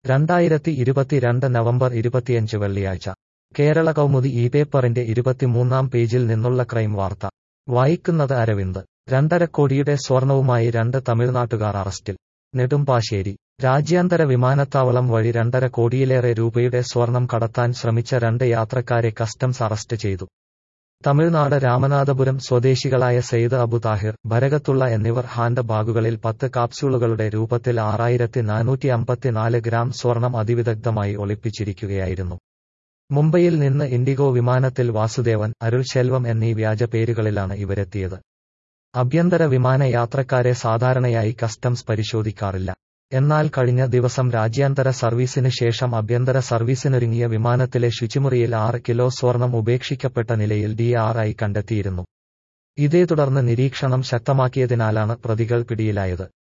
രണ്ടായിരത്തി ഇരുപത്തിരണ്ട് നവംബർ ഇരുപത്തിയഞ്ച് വെള്ളിയാഴ്ച കേരള കൗമുദി ഈ പേപ്പറിന്റെ ഇരുപത്തിമൂന്നാം പേജിൽ നിന്നുള്ള ക്രൈം വാർത്ത വായിക്കുന്നത് അരവിന്ദ് രണ്ടര കോടിയുടെ സ്വർണവുമായി രണ്ട് തമിഴ്നാട്ടുകാർ അറസ്റ്റിൽ നെടുമ്പാശ്ശേരി രാജ്യാന്തര വിമാനത്താവളം വഴി രണ്ടര കോടിയിലേറെ രൂപയുടെ സ്വർണം കടത്താൻ ശ്രമിച്ച രണ്ട് യാത്രക്കാരെ കസ്റ്റംസ് അറസ്റ്റ് ചെയ്തു തമിഴ്നാട് രാമനാഥപുരം സ്വദേശികളായ സെയ്ദ് അബു താഹിർ ഭരകത്തുള്ള എന്നിവർ ഹാൻഡ് ബാഗുകളിൽ പത്ത് കാപ്സ്യൂളുകളുടെ രൂപത്തിൽ ആറായിരത്തി നാനൂറ്റി അമ്പത്തിനാല് ഗ്രാം സ്വർണം അതിവിദഗ്ധമായി ഒളിപ്പിച്ചിരിക്കുകയായിരുന്നു മുംബൈയിൽ നിന്ന് ഇൻഡിഗോ വിമാനത്തിൽ വാസുദേവൻ അരുൾ ശെൽവം എന്നീ വ്യാജ പേരുകളിലാണ് ഇവരെത്തിയത് ആഭ്യന്തര വിമാന യാത്രക്കാരെ സാധാരണയായി കസ്റ്റംസ് പരിശോധിക്കാറില്ല എന്നാൽ കഴിഞ്ഞ ദിവസം രാജ്യാന്തര സർവീസിന് ശേഷം ആഭ്യന്തര സർവീസിനൊരുങ്ങിയ വിമാനത്തിലെ ശുചിമുറിയിൽ ആറ് കിലോ സ്വർണം ഉപേക്ഷിക്കപ്പെട്ട നിലയിൽ ഡി ആർ ഐ കണ്ടെത്തിയിരുന്നു ഇതേ തുടർന്ന് നിരീക്ഷണം ശക്തമാക്കിയതിനാലാണ് പ്രതികൾ പിടിയിലായത്